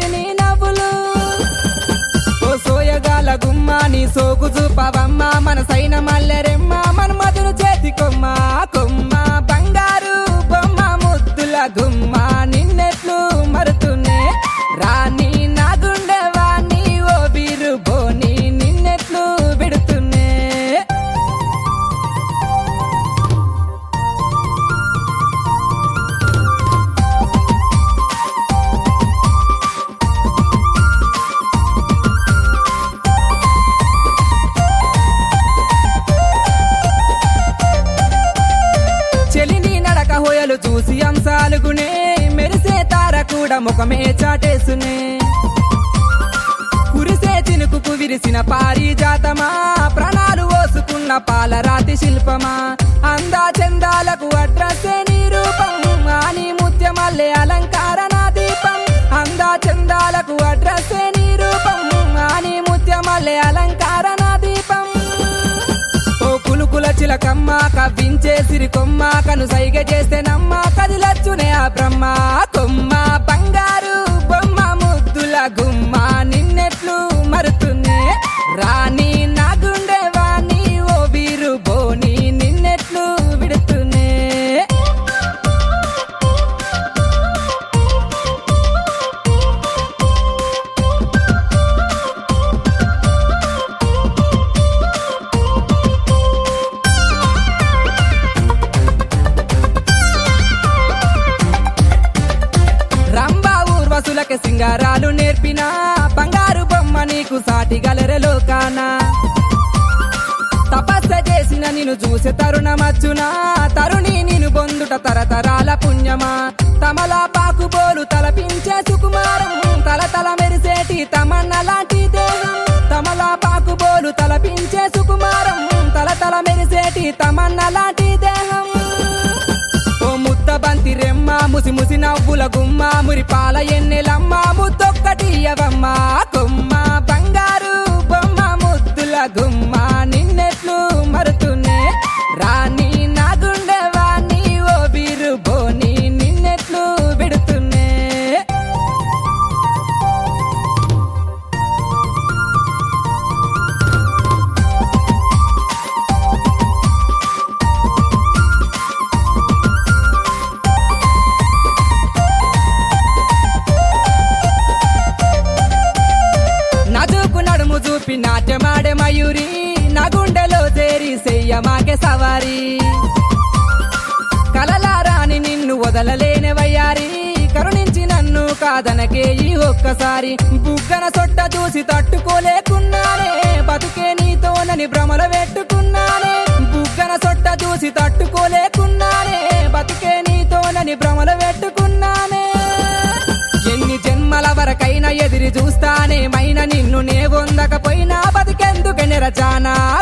చెలి నీ నవ్వులు ఓ సోయగాల గుమ్మ నీ సోకు చూపవమ్మ మన సైన మల్లెరెమ్మ మన మధును చేతి కొమ్మ కొమ్మ బంగారు బొమ్మ ముద్దుల గుమ్మ నిన్నెట్లు మరుతునే రాణి నా గుండె వాణి ఓ బీరు బోని నిన్నెట్లు విడుతునే చెలిని నడక హోయలు చూసి అంశాలుగునే మెరిసే తార కూడా ముఖమే చాటేసునే కురిసే చినుకుకు విరిసిన పారిజాతమా ప్రాణాలు ఓసుకున్న పాలరాతి శిల్పమా అందా చందాలకు అడ్రస్సే నీ రూపం ఆని ముత్యమల్లె అలంకారణ దీపం అందా చందాలకు అడ్రస్సే నీ రూపం ఆని ముత్యమల్లె అలంకారణ దీపం ఓ కులుకుల చిలకమ్మ కవ్వించే సిరికొమ్మ కను సైగ చేస్తే నమ్మ కదిలచ్చునే ఆ బ్రహ్మ కొమ్మ బంగారు బొమ్మ ముద్దుల గుమ్మ నిన్నెట్లు మరుతున్నే రాణి నా గుండె వాణి ఓ వీరు బోని నిన్నెట్లు విడుతునే రంభా ఊర్వశులకి సింగారాలు నేర్పిన బంగారు బొమ్మ నీకు సాటి గలరెలో కానా తపస్స చేసిన నిన్ను చూసే తరుణమచ్చునా తరుణి నిన్ను పొందుట తరతరాల పుణ్యమా తమలా పాకుబోలు తలపించే సుకుమారం తల తల మెరిసేటి తమన్న లాంటి దేహం తమలా పాకుబోలు తలపించే సుకుమారం తల తల మెరిసేటి తమన్న లాంటి దేహం ఓ ముద్ద బంతి రెమ్మ ముసి ముసి నవ్వుల గుమ్మ మురి పాల ఎన్నెలమ్మ ముద్దొక్కటి ఇయ్యవమ్మ కొమ్మ బంగారు బొమ్మ ముద్దుల గుమ్మ నిన్నెట్లు మరుతునే రాణి నా గుండె వాణి ఓ బీరు బోని నిన్నెట్లు విడుతునే నదుకు నడుము చూపి నాట్యమాడే మయూరి నా గుండెలో చేరి చెయ్యమాకే సవారి కలలారాని నిన్ను వదలలేని వయ్యారి కరుణించి నన్ను కాదనకే ఈ ఒక్కసారి బుగ్గన సొట్ట చూసి తట్టుకోలేకున్నానే బతుకే నీతోనని భ్రమలు పెట్టుకున్నానే బుగ్గన సొట్ట చూసి తట్టుకోలేకున్నానే బతుకే నీతోనని భ్రమలు పెట్టుకున్నానే ఎన్ని జన్మల వరకైనా ఎదిరి చూస్తానే మైన నిన్ను నే పొందకపోయినా బతికెందుకు నెరచానా